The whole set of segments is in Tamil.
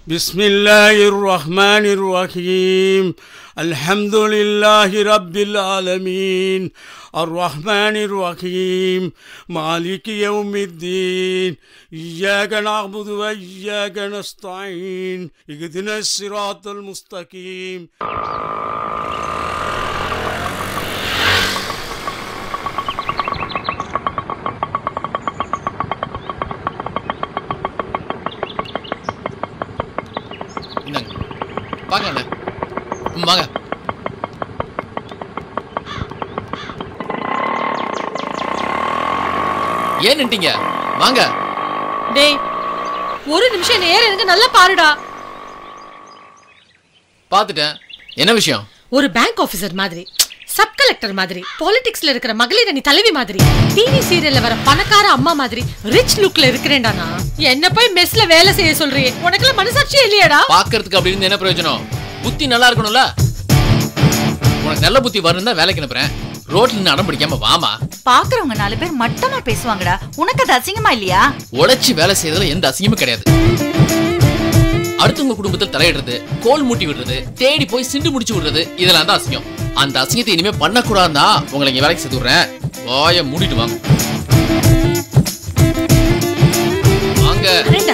بسم الله الرحمن الرحيم الحمد لله رب العالمين الرحمن الرحيم مالك يوم الدين إياك نعبد وإياك نستعين اهدنا الصراط المستقيم இந்தாங்க வாங்க அண்ணா ம், வாங்க ஏன் நின்ட்டீங்க வாங்க டேய் ஒரு நிமிஷம் நேரம் எனக்கு நல்லா பாருடா பார்த்துட்டேன் என்ன விஷயம் ஒரு பேங்க் ஆபீசர் மாதிரி சப் கலெக்டர் மாதிரி பாலிடிக்ஸ்ல இருக்கிற மகளிர் அணி தலைவி மாதிரி டிவி சீரியல்ல வர பணக்கார அம்மா மாதிரி ரிச் லுக்ல இருக்கிறேன்டா நான் என்ன போய் மெஸ்ல வேலை செய்ய சொல்றியே உனக்குலாம் மனசாட்சியே இல்லையாடா பார்க்கறதுக்கு அப்படி இருந்து என்ன பிரயோஜனம் புத்தி நல்லா இருக்கணும்ல உனக்கு நல்ல புத்தி வரணும் தான் வேலைக்கு அனுப்புறேன் ரோட்ல நின்று அடம் பிடிக்காம வாமா பாக்குறவங்க நாலு பேர் மட்டமா பேசுவாங்கடா உனக்கு அது அசிங்கமா இல்லையா உழைச்சி வேலை செய்யறதுல எந்த அசிங்கமும் கிடையாது அடுத்தவங்க குடும்பத்தில் தலையிடுறது கோல் மூட்டி விடுறது தேடி போய் சிண்டு முடிச்சு விடுறது இதெல்லாம் தான் அசிங்கம் அந்த அசிங்கத்தை இனிமே பண்ணக்கூடாதுன்னா உங்களை இங்க வேலைக்கு சேர்த்து விடுறேன் வாய மூடிட்டு வாங்க வாங்க ரெண்டா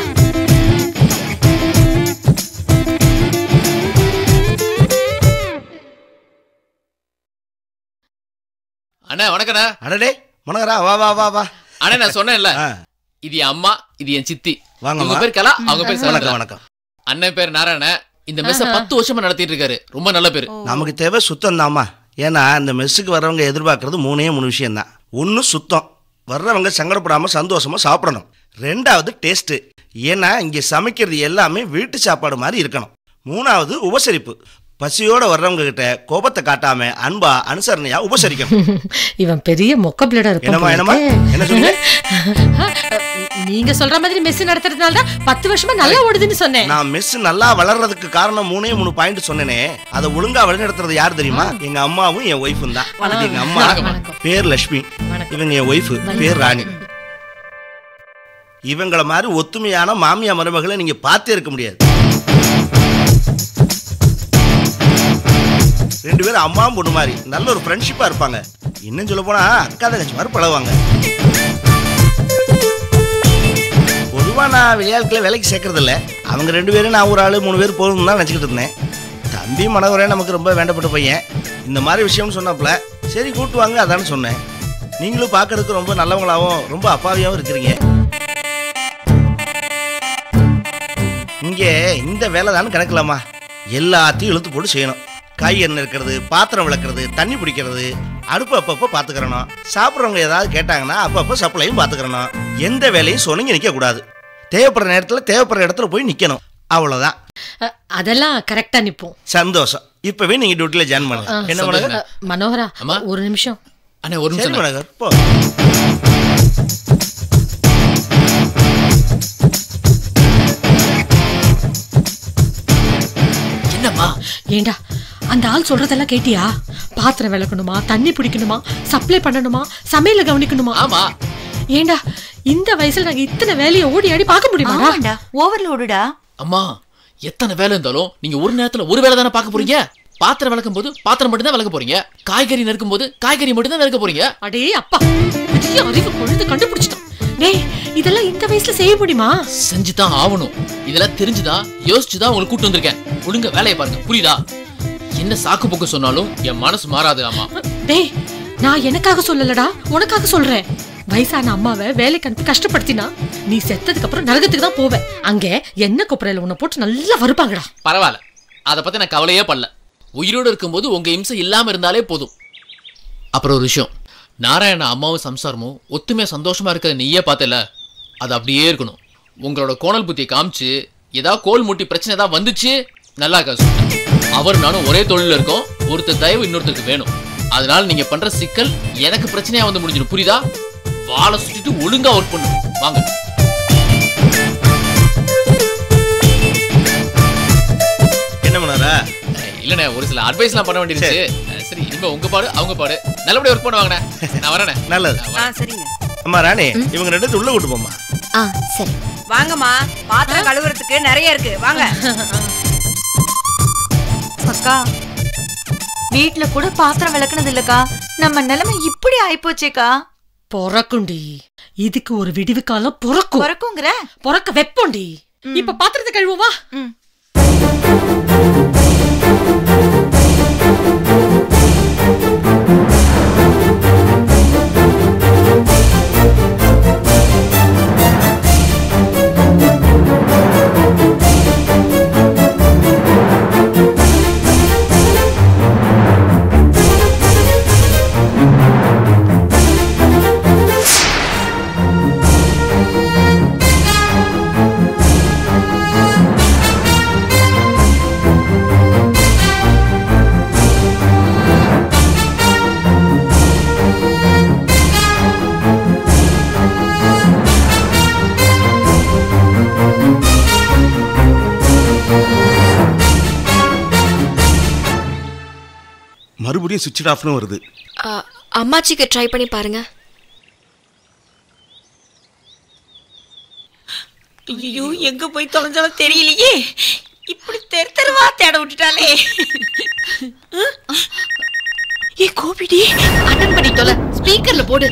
அண்ணா வணக்கண்ணா அடடே மனகரா வா வா வா வா அண்ணா நான் சொன்னேன்ல ஆ, இது என் அம்மா இது என் சித்தி வாங்கம்மா. இவங்க பேர் கலா அவங்க பேர் வணக்கம் சரண்யா வணக்கம் அண்ணன் பேர் நாராயண இந்த மெஸ்ஸ பத்து வருஷமா நடத்திட்டு இருக்காரு ரொம்ப நல்ல பேரு நமக்கு தேவை சுத்தம் தாம்மா ஏன்னா இந்த மெஸ்ஸுக்கு வர்றவங்க எதிர்பார்க்கறது மூணே மூணு விஷயம் தான் ஒன்று சுத்தம் வர்றவங்க சங்கடப்படாம சந்தோஷமா சாப்பிடணும் ரெண்டாவது டேஸ்ட்டு ஏன்னா இங்கே சமைக்கிறது எல்லாமே வீட்டு சாப்பாடு மாதிரி இருக்கணும் மூணாவது உபசரிப்பு பசியோட வர்றவங்க கிட்ட கோபத்தை காட்டாம அன்பா அனுசரணையா உபசரிக்கணும் இவன் பெரிய மொக்க பிளடா என்னம்மா என்னம்மா இருப்பான் என்ன சொன்னீங்க நீங்க சொல்ற மாதிரி மெஸ் நடத்துறதுனால தான் பத்து வருஷமா நல்லா ஓடுதுன்னு சொன்னேன் நான் மெஸ் நல்லா வளர்றதுக்கு காரணம் மூணே மூணு பாயிண்ட் சொன்னேனே அதை ஒழுங்கா வழிநடத்துறது யார் தெரியுமா எங்க அம்மாவும் என் ஒய்ஃபும் தான் இது எங்க அம்மா வணக்கம். பேர் லட்சுமி வணக்கம். இவங்க என் ஒய்ஃபு பேர் ராணி இவங்கள மாதிரி ஒத்துமையான மாமியா மருமகளை நீங்க பார்த்தே இருக்க முடியாது ரெண்டு பேரும் அம்மாவும் பொண்ணு மாதிரி நல்ல ஒரு ஃப்ரெண்ட்ஷிப்பா இருப்பாங்க இன்னும் சொல்ல போனா அக்கா தங்கச்சி மாதிரி பழகுவாங்க பொதுவா நான் விளையாட்டுல வேலைக்கு சேர்க்கறது இல்ல அவங்க ரெண்டு பேரும் நான் ஒரு ஆளு மூணு பேர் போதும் தான் நினச்சிக்கிட்டு இருந்தேன் தம்பி மனோகரே நமக்கு ரொம்ப வேண்டப்பட்ட பையன் இந்த மாதிரி விஷயம்னு சொன்னாப்புல சரி கூட்டு வாங்க அதான்னு சொன்னேன் நீங்களும் பார்க்கறதுக்கு ரொம்ப நல்லவங்களாவும் ரொம்ப அப்பாவியாவும் இருக்கிறீங்க இங்கே இந்த வேலை தான் கணக்கில்லாமா எல்லாத்தையும் இழுத்து போட்டு செய்யணும் காய் எண்ணெய் இருக்கிறது பாத்திரம் விளக்குறது தண்ணி பிடிக்கிறது அடுப்பு அப்பப்போ பார்த்துக்கிறணும் சாப்பிட்றவங்க ஏதாவது கேட்டாங்கன்னா அப்பப்போ சப்ளையும் பார்த்துக்கிறணும் எந்த வேலையும் சொன்னீங்க நிற்க கூடாது தேவைப்படுற நேரத்தில் தேவைப்படுற இடத்துல போய் நிற்கணும் அவ்வளோதான் அஹ், அதெல்லாம் கரெக்டா நிப்போம் சந்தோஷம் இப்பவே நீங்க டியூட்டில ஜாயின் பண்ணுங்க அஹ், என்ன மனோகர் அஹ், மனோகரா அம்மா. ஒரு நிமிஷம் அண்ணா ஒரு சரி நிமிஷம் அண்ணா. மனோகர் போ என்னம்மா ஏண்டா அந்த ஆள் சொல்றதெல்லாம் கேட்டியா பாத்திரம் விளக்கணுமா தண்ணி பிடிக்கணுமா சப்ளை பண்ணணுமா சமையல கவனிக்கணுமா ஆமா ஏண்டா இந்த வயசுல நாங்க இத்தனை வேலையை ஓடி ஆடி பார்க்க முடியுமாடா ஆமாண்டா ஓவர்லோடுடா அம்மா எத்தனை வேலை இருந்தாலும் நீங்க ஒரு நேரத்துல ஒரு வேலை தானே பார்க்க போறீங்க பாத்திரம் விளக்கும் போது பாத்திரம் மட்டும் தான் விளக்க போறீங்க காய்கறி நறுக்கும் போது காய்கறி மட்டும் தான் நறுக்க போறீங்க அடே அப்பா பெரிய அறிவு பொழுது கண்டுபிடிச்சிட்டோம் டேய் இதெல்லாம் இந்த வயசுல செய்ய முடியுமா செஞ்சு தான் ஆகணும் இதெல்லாம் தெரிஞ்சுதான் யோசிச்சுதான் உங்களுக்கு கூட்டு வந்திருக்கேன் ஒழுங்க வேலையை பாருங்க புரியுதா என்ன சாக்கு போக்கு சொன்னாலும் என் மனசு மாறாது ஆமா டேய் நான் எனக்காக சொல்லலடா உனக்காக சொல்றேன் வயசான அம்மாவை வேலைக்கு அனுப்பி கஷ்டப்படுத்தினா நீ செத்ததுக்கு அப்புறம் நரகத்துக்கு தான் போவ அங்க என்ன கொப்பரையில உன்னை போட்டு நல்லா வருப்பாங்கடா பரவாயில்ல அதை பத்தி நான் கவலையே பண்ணல உயிரோடு இருக்கும்போது உங்க இம்சை இல்லாம இருந்தாலே போதும் அப்புறம் ஒரு விஷயம் நாராயண அம்மாவும் சம்சாரமும் ஒத்துமையா சந்தோஷமா இருக்கிறத நீயே பார்த்தல அது அப்படியே இருக்கணும் உங்களோட கோணல் புத்தியை காமிச்சு ஏதாவது கோல் மூட்டி பிரச்சனை ஏதாவது வந்துச்சு நல்லா இருக்கா சொல்லுங்க அவர் நானும் ஒரே தொழில இருக்கோம் ஒருத்தர் தயவு இன்னொருத்தருக்கு வேணும் அதனால நீங்க பண்ற சிக்கல் எனக்கு பிரச்சனையா வந்து முடிஞ்சிடும் புரியுதா வாழை சுத்திட்டு ஒழுங்கா ஒர்க் பண்ணும் வாங்க என்ன பண்ணாரா இல்லண்ணே ஒரு சில அட்வைஸ்லாம் பண்ண வேண்டியிருச்சு அஹ் சரி இனிமே உங்க பாடு அவங்க பாடு நல்லபடியா ஒர்க் பண்ணுவாங்கண்ணே நான் வரேனே நல்லது நான் ஆ வரேன். சரிங்க அம்மா ராணி இவங்க ரெண்டு பேரும் உள்ள கூட்டு போம்மா ஆ சரி வாங்கம்மா பாத்திரம் கழுவுறதுக்கு நிறைய இருக்கு வாங்க அக்கா வீட்ல கூட பாத்திரம் விளக்குனது இல்லக்கா நம்ம நிலைமை இப்படி ஆயிப்போச்சேக்கா பொறக்குண்டி இதுக்கு ஒரு விடிவு காலம் பொறக்கும் பிறக்குங்கிற பொறக்க வெப்போண்டி இப்ப பாத்திரத்தை கழுவுவா ம். மறுபடியும் சுவிட்ச் ஆஃப்னு வருது ஆ, அம்மாச்சிக்கு ட்ரை பண்ணி பாருங்க ஐயோ எங்க போய் தொலைஞ்சாலும் தெரியலையே இப்படி தெரு தெருவா தேட விட்டுட்டாலே ஏ கோபிடி அட்டன் பண்ணி தொலை ஸ்பீக்கர்ல போடு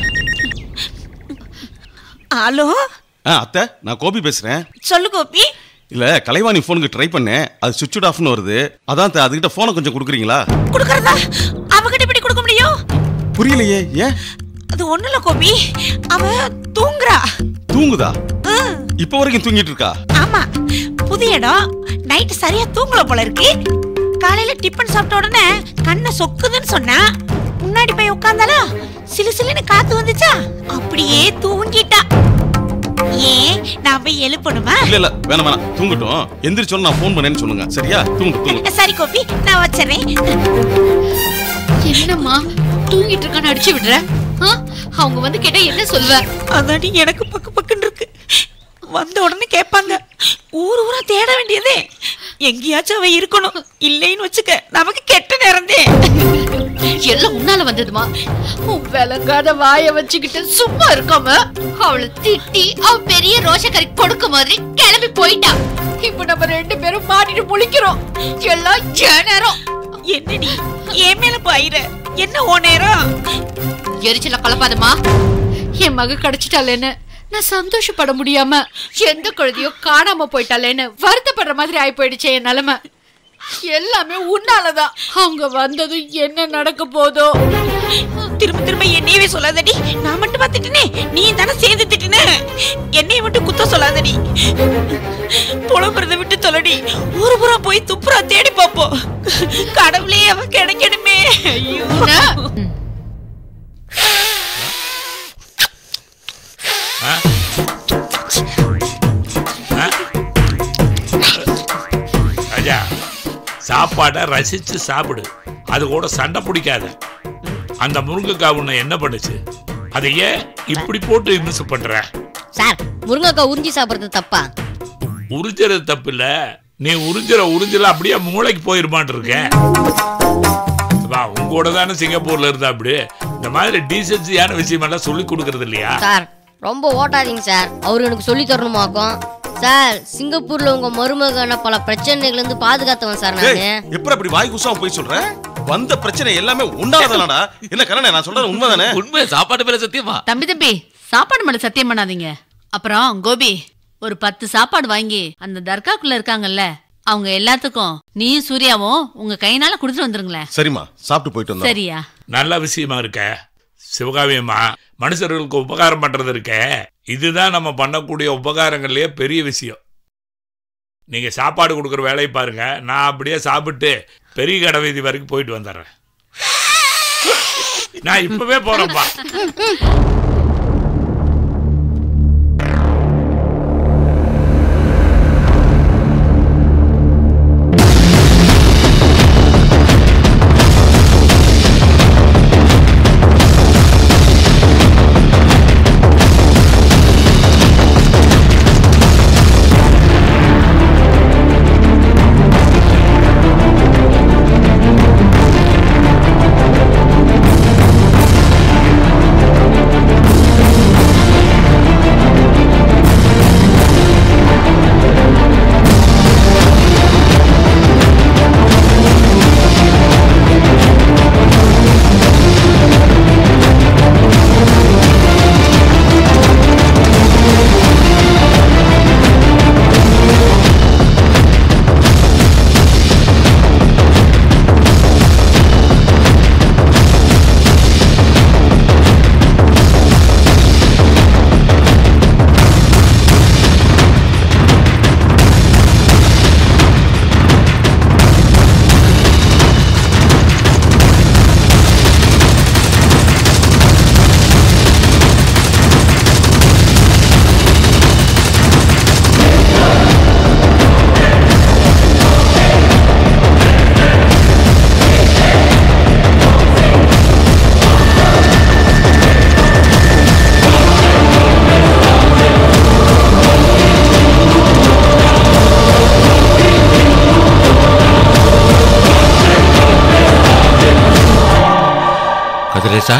ஹலோ ஆ அத்தை நான் கோபி பேசுறேன் சொல்லு கோபி இல்ல கலைவாணி ஃபோனுக்கு ட்ரை பண்ணேன் அது சுவிட்ச் ஆஃப்னு வருது அதான் அத்தை, அதுகிட்ட ஃபோனை கொஞ்சம் கொடுக்குறீங்களா கொடுக்கறதா அவகிட்ட இப்படி கொடுக்க முடியும் புரியலையே ஏன் அது ஒண்ணு இல்ல கோபி அவ தூங்குறா தூங்குதா ஆ, இப்போ வரைக்கும் தூங்கிட்டு இருக்கா ஆமா புது இடம் நைட்டு சரியா தூங்கல போல இருக்கு காலையில டிஃபன் சாப்பிட்ட உடனே கண்ணை சொக்குதுன்னு சொன்னா முன்னாடி போய் உட்கார்ந்தாலா சிலு சிலுன்னு காத்து வந்துச்சா அப்படியே தூங்கிட்டா ஏன் நான் போய் எழுப்பணுமா இல்ல இல்ல வேணாம் வேணாம் தூங்கட்டும் எந்திரிச்சோன்னு நான் ஃபோன் பண்ணேன்னு சொல்லுங்க சரியா தூங்கு தூங்கு சரி கோபி நான் வச்சிடறேன் என்னம்மா தூங்கிட்டு இருக்கான்னு அடிச்சு விடுற ஆ? அவங்க வந்து கேட்டா என்ன சொல்வ அதாடி எனக்கு பக்கு பக்குன்னு இருக்கு வந்த உடனே கேட்பாங்க ஊர் ஊரா தேட வேண்டியதே எங்கேயாச்சும் அவ இருக்கணும் இல்லைன்னு வச்சுக்க நமக்கு கெட்ட நேரந்தே எல்லாம் உன்னால வந்ததுமா உன் விளங்காத வாய வச்சுக்கிட்டு சும்மா இருக்காம அவளை திட்டி அவ பெரிய ரோஷக்கறி கொடுக்க மாதிரி கிளம்பி போயிட்டா இப்ப நம்ம ரெண்டு பேரும் மாட்டிட்டு முழிக்கிறோம் எல்லாம் என் நேரம் என்னடி என் மேல பாயிர என்ன ஓ நேரம் எரிச்சல கலப்பாதம்மா என் மக கிடைச்சிட்டாலேன்னு நான் சந்தோஷப்பட முடியாம எந்த குழந்தையோ காணாம போயிட்டாலேன்னு வருத்தப்படுற மாதிரி ஆயி போயிடுச்சே என் நிலைமை எல்லாமே உன்னாலதான் அவங்க வந்ததும் என்ன நடக்க போதோ திரும்ப திரும்ப என்னையவே சொல்லாதடி நான் மட்டும் பார்த்துட்டேனே நீ தானே சேர்ந்து திட்டின என்னைய மட்டும் குத்த சொல்லாதடி புலம்புறத விட்டு தொலைடி ஊரு பூரா போய் துப்புரா தேடி பார்ப்போம் கடவுளே அவன் கிடைக்கணுமே ஐயோ ராஜா சாப்பாடை ரசிச்சு சாப்பிடு அது கூட சண்டை பிடிக்காத அந்த முருங்கைக்காய் உன்னை என்ன பண்ணுச்சு அதை ஏன் இப்படி போட்டு மிஸ் பண்ற சார் முருங்கக்காய் உறிஞ்சி சாப்பிடுறது தப்பா உறிஞ்சுறது தப்பு இல்ல நீ உறிஞ்சுற உறிஞ்சல அப்படியே மூளைக்கு போயிருமான் இருக்க வா உங்களோட தானே சிங்கப்பூர்ல இருந்தா அப்படி இந்த மாதிரி டீசன்சியான விஷயமெல்லாம் சொல்லி கொடுக்கறது இல்லையா சார் ரொம்ப ஓட்டாதீங்க சார் அவரு எனக்கு சொல்லி தரணுமாக்கும் சார் சிங்கப்பூர்ல உங்க மருமகன பல பிரச்சனைகள் இருந்து பாதுகாத்தவன் சார் நானு எப்படி அப்படி வாய் குசாம போய் சொல்ற வந்த பிரச்சனை எல்லாமே உண்டானதானடா என்ன கரணே நான் சொல்றது உண்மைதானே உண்மை சாப்பாடு மேல சத்தியமா தம்பி தம்பி சாப்பாடு மேல சத்தியம் பண்ணாதீங்க அப்புறம் கோபி ஒரு பத்து சாப்பாடு வாங்கி அந்த தர்காக்குள்ள இருக்காங்கல்ல அவங்க எல்லாத்துக்கும் நீயும் சூர்யாவும் உங்க கையினால கொடுத்துட்டு வந்துருங்களேன் சரிம்மா சாப்பிட்டு போயிட்டு வந்தோம் சரியா நல்ல விஷயமா இருக்க சிவகாமியம்மா மனுஷர்களுக்கு உபகாரம் பண்றது இருக்க இதுதான் நம்ம பண்ணக்கூடிய உபகாரங்கள்லயே பெரிய விஷயம் நீங்க சாப்பாடு கொடுக்குற வேலையை பாருங்க நான் அப்படியே சாப்பிட்டு பெரிய கடை வீதி வரைக்கும் போயிட்டு வந்துடுறேன் நான் இப்பவே போறேன்ப்பா கதிரேசா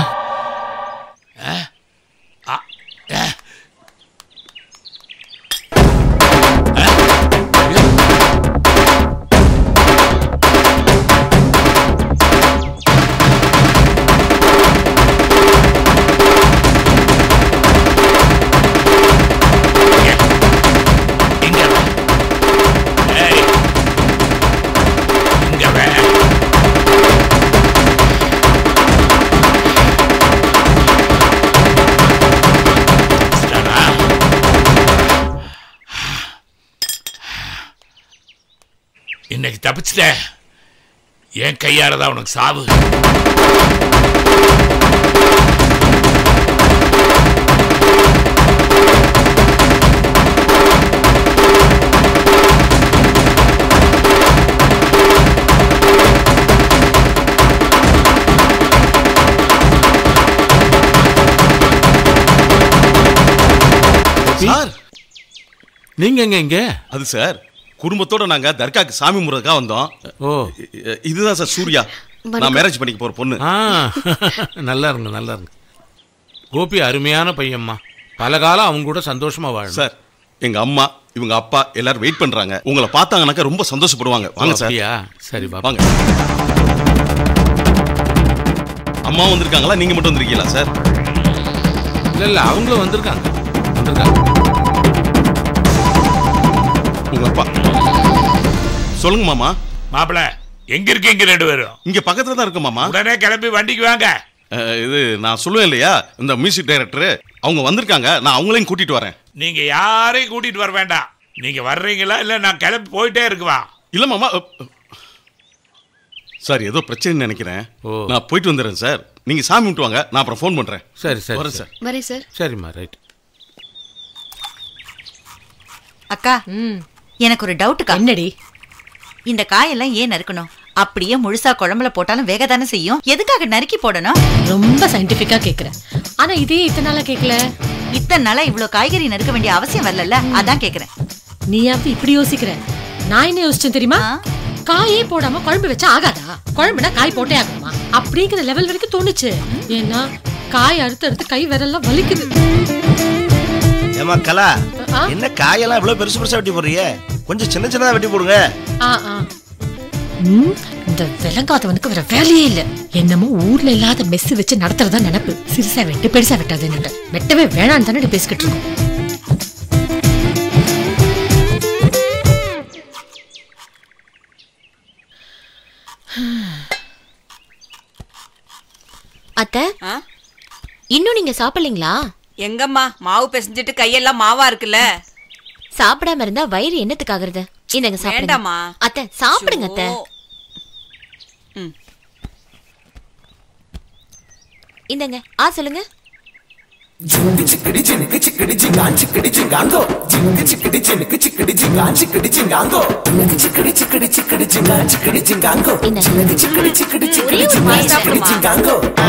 இங்க வா. ஏய். இங்க வா. ஸ்டாரா. இன்னைக்கு தப்பிச்சிட்ட என் கையால தான் உனக்கு சாவு சார் நீங்க எங்க இங்க அது சார் குடும்பத்தோட நாங்க தர்காக்கு சாமி முறதுக்காக வந்தோம் ஓ இ- இதுதான் சார் சூர்யா நான் மேரேஜ் பண்ணிக்க போற பொண்ணு ஆ நல்லா இருங்க நல்லா இருங்க கோபி அருமையான பையன்மா பல காலம் அவங்க கூட சந்தோஷமா வாழணும் சார் எங்க அம்மா இவங்க அப்பா எல்லாரும் வெயிட் பண்றாங்க உங்களை பார்த்தாங்கனாக்கா ரொம்ப சந்தோஷப்படுவாங்க வாங்க சார் அப்படியா சரி பாப்பா வாங்க அம்மா வந்திருக்காங்களா நீங்க மட்டும் வந்திருக்கீங்களா சார் இல்ல இல்ல அவங்களும் வந்திருக்காங்க வந்திருக்காங்க உங்க அப்பா சொல்லுங்க மாமா மாப்பிள எங்க இருக்கீங்க ரெண்டு பேரும் இங்க பக்கத்துல தான் இருக்கு மாமா உடனே கிளம்பி வண்டிக்கு வாங்க அஹ், இது நான் சொல்லுவேன் இல்லையா இந்த மியூசிக் டைரக்டர் அவங்க வந்திருக்காங்க நான் அவங்களையும் கூட்டிட்டு வரேன் நீங்க யாரையும் கூட்டிட்டு வர வேண்டாம் நீங்க வர்றீங்களா இல்ல நான் கிளம்பி போயிட்டே இருக்குவா இல்ல மாமா அ, அ. சார் ஏதோ பிரச்சனைன்னு நினைக்கிறேன் ஓ. நான் போயிட்டு வந்துடுறேன் சார் நீங்க சாமி விட்டு வாங்க நான் அப்புறம் ஃபோன் பண்றேன் சரி சரி வரேன் சரி. சார் வரேன் சார் சரிம்மா ரைட் அக்கா எனக்கு ஒரு டவுட்டுக்கா என்னடி இந்த காயெல்லாம் ஏன் நறுக்கணும் அப்படியே முழுசா குழம்புல போட்டாலும் வேக தானே செய்யும் எதுக்காக நறுக்கி போடணும் ரொம்ப சயின்டிபிக்கா கேக்குறேன் ஆனா இதே இத்தனை நாளா கேக்கல இத்தனை நாளா இவ்ளோ காய்கறி நறுக்க வேண்டிய அவசியம் வரலல்ல அதான் கேக்குறேன் நீயாவது இப்படி யோசிக்கிற நான் என்ன யோசிச்சேன் தெரியுமா ஆ? காயே போடாம குழம்பு வச்சா ஆகாதா குழம்புனா காய் போட்டே ஆகணுமா அப்படிங்கிற லெவல் வரைக்கும் தோணுச்சு ஏன்னா காய் அறுத்து அறுத்து கை விரல்லாம் வலிக்குது ஏமா கலா ஆ? என்ன காயெல்லாம் இவ்வளவு பெருசு பெருசா வெட்டி போடுறீங்க கொஞ்சம் சின்ன சின்னதா வெட்டி போடுங்க ஆ, ஆ. ம், இந்த விலங்காதவனுக்கு வேற வேலையே இல்ல என்னமோ ஊர்ல இல்லாத மெஸ் வச்சு நடத்துறதா நினைப்பு சிறுசா வெட்டு பெருசா வெட்டாதுன்னு வெட்டவே வேணான்னு தானே பேசிக்கிட்டு இருக்கோம் அத்தை ஆ? இன்னும் நீங்க சாப்பிடலீங்களா எங்கம்மா மாவு பிசைஞ்சிட்டு கையெல்லாம் மாவா இருக்குல்ல சாப்பிடாம இருந்தா வயிறு என்னத்துக்காகிறது இந்தங்க சாப்பிடுங்க வேண்டாம்மா. அத்தை சாப்பிடுங்க அத்தை ஷோ. ம். இந்தங்க ஆ சொல்லுங்க ஒரே ஒரு வாய் சாப்பிடுமா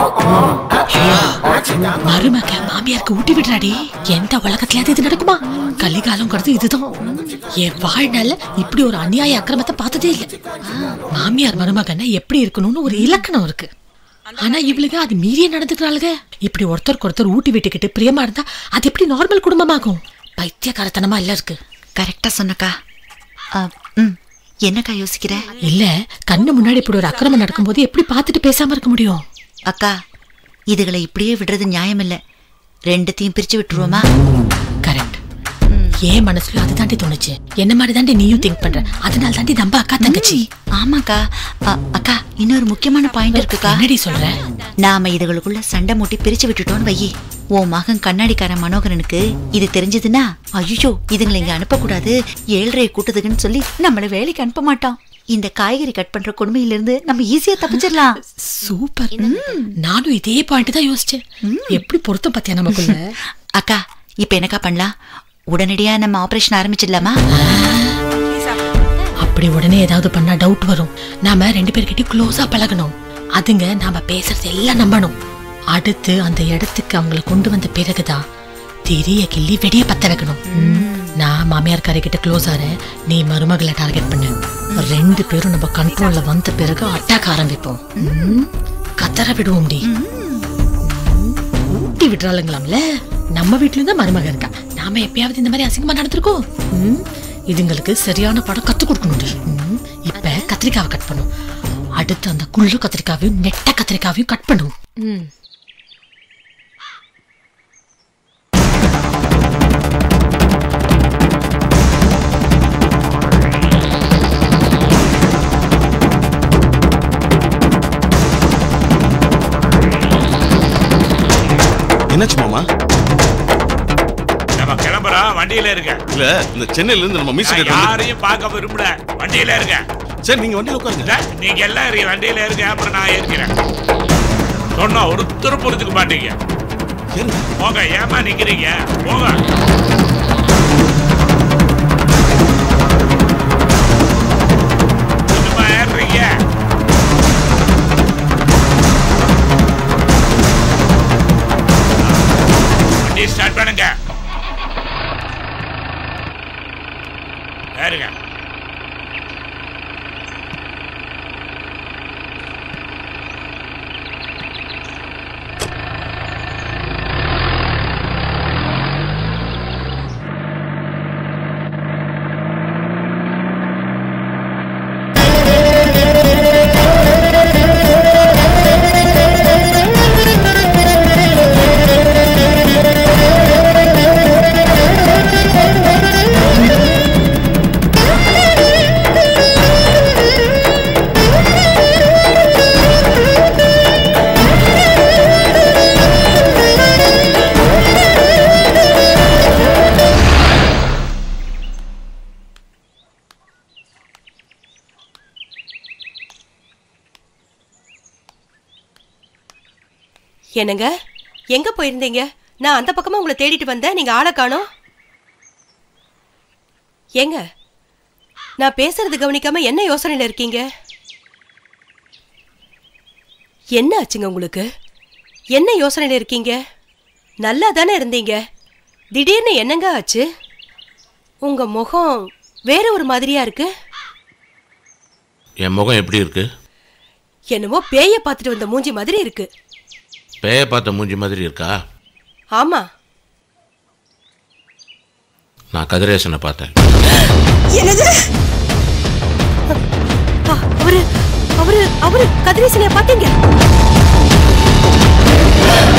மருமக மாமியாருக்கு ஊட்டி விடுறாடி எந்த உலகத்திலயாவது இது நடக்குமா கலிகாலங்கிறது இதுதான் என் வாழ்நாள்ல இப்படி ஒரு அநியாய அக்கிரமத்தை பார்த்ததே இல்ல மாமியார் மருமகன்னா எப்படி இருக்கணும்னு ஒரு இலக்கணம் இருக்கு ஆனா இவளுங்க அது மீறிய நடந்துக்கிறாளுங்க இப்படி ஒருத்தருக்கு ஒருத்தர் ஊட்டி விட்டுக்கிட்டு பிரியமா இருந்தா அது எப்படி நார்மல் குடும்பமாகும் பைத்தியக்காரத்தனமா இல்ல இருக்கு கரெக்டா சொன்னக்கா ஆ, ம் என்னக்கா யோசிக்கிற இல்ல கண்ணு முன்னாடி இப்படி ஒரு அக்கிரமம் நடக்கும்போது எப்படி பார்த்துட்டு பேசாம இருக்க முடியும் அக்கா இதுகளை இப்படியே விடுறது நியாயம் இல்ல ரெண்டுத்தையும் பிரிச்சு விட்டுருவோமா கரெக்ட் ஏன் மனசுல அது தாண்டி தோணுச்சு என்ன மாதிரி தாண்டி நீயும் திங்க் பண்ற அதனால தாண்டி நம்ம அக்கா தங்கச்சி ஆமாக்கா அ, அக்கா இன்னொரு முக்கியமான பாயிண்ட் இருக்குக்கா என்னடி சொல்ற நாம இதுகளுக்குள்ள சண்டை மூட்டி பிரிச்சு விட்டுட்டோம்னு வையி உன் மகன் கண்ணாடிக்காரன் மனோகரனுக்கு இது தெரிஞ்சதுன்னா ஐயோ இதுங்களை இங்க அனுப்பக்கூடாது ஏழ்றையை கூட்டுதுக்குன்னு சொல்லி நம்மள வேலைக்கு அனுப்ப மாட்டான் இந்த காய்கறி கட் பண்ற கொடுமையில இருந்து நம்ம ஈஸியா தப்பிச்சிடலாம் சூப்பர் நானும் இதே பாயிண்ட் தான் யோசிச்சேன் எப்படி பொருத்தம் பாத்தியா நமக்குள்ள அக்கா இப்ப என்னக்கா பண்ணலாம் உடனடியா நம்ம ஆபரேஷன் ஆரம்பிச்சிடலாமா அப்படி உடனே ஏதாவது பண்ணா டவுட் வரும் நாம ரெண்டு பேர்கிட்டயும் க்ளோஸா பழகணும் அதுங்க நாம பேசுறது எல்லாம் நம்பணும் அடுத்து அந்த இடத்துக்கு அவங்கள கொண்டு வந்த பிறகுதான் திரிய கிள்ளி வெடிய பத்த வைக்கணும் ம். நான் மாமியார் கிட்ட க்ளோஸ் ஆறேன் நீ மருமகளை டார்கெட் பண்ணு ரெண்டு பேரும் நம்ம கண்ட்ரோல்ல வந்த பிறகு அட்டாக் ஆரம்பிப்போம் ம். கத்தர விடுவோம்டி ஊட்டி விட்டுறாளுங்களாம்ல நம்ம வீட்லயும் தான் மருமக இருக்கா நாம எப்பயாவது இந்த மாதிரி அசிங்கமா நடந்திருக்கோம் ம், இதுங்களுக்கு சரியான படம் கத்து கொடுக்கணும்டி ம், இப்ப கத்திரிக்காவை கட் பண்ணும் அடுத்து அந்த குள்ளு கத்திரிக்காவையும் நெட்ட கத்திரிக்காவையும் கட் பண்ணும் ம் என்னாச்சு மாமா நம்ம கிளம்புறோம் வண்டியில இருக்க இல்ல இந்த சென்னையில இருந்து நம்ம மியூசிக் நான் டேரக்டர் வந்து யாரையும் பார்க்க விரும்பல வண்டியில இருக்க சரி நீங்க வண்டியில உட்காருங்க இல்ல, நீங்க எல்லாம் இருக்க வண்டியில இருக்க அப்புறம் நான் இருக்கிறேன் சொன்னா ஒருத்தரும் புரிஞ்சுக்க மாட்டீங்க போங்க ஏமா நிக்கிறீங்க போங்க சும்மா ஏறுறீங்க வண்டி ஸ்டார்ட் பண்ணுங்க ஏறுங்க என்னங்க எங்க போயிருந்தீங்க நான் அந்த பக்கமா உங்களை தேடிட்டு வந்தேன் நீங்க ஆளை காணோம் ஏங்க நான் பேசுறது கவனிக்காம என்ன யோசனையில இருக்கீங்க என்ன ஆச்சுங்க உங்களுக்கு என்ன யோசனையில இருக்கீங்க நல்லா தானே இருந்தீங்க திடீர்னு என்னங்க ஆச்சு உங்க முகம் வேற ஒரு மாதிரியா இருக்கு என் முகம் எப்படி இருக்கு என்னமோ பேய பார்த்துட்டு வந்த மூஞ்சி மாதிரி இருக்கு பேய பார்த்த மூஞ்சி மாதிரி இருக்கா ஆமா நான் கதிரேசனை பார்த்தேன் என்னது அ- அவரு அவரு அவரு கதிரேசனைய பாத்தீங்க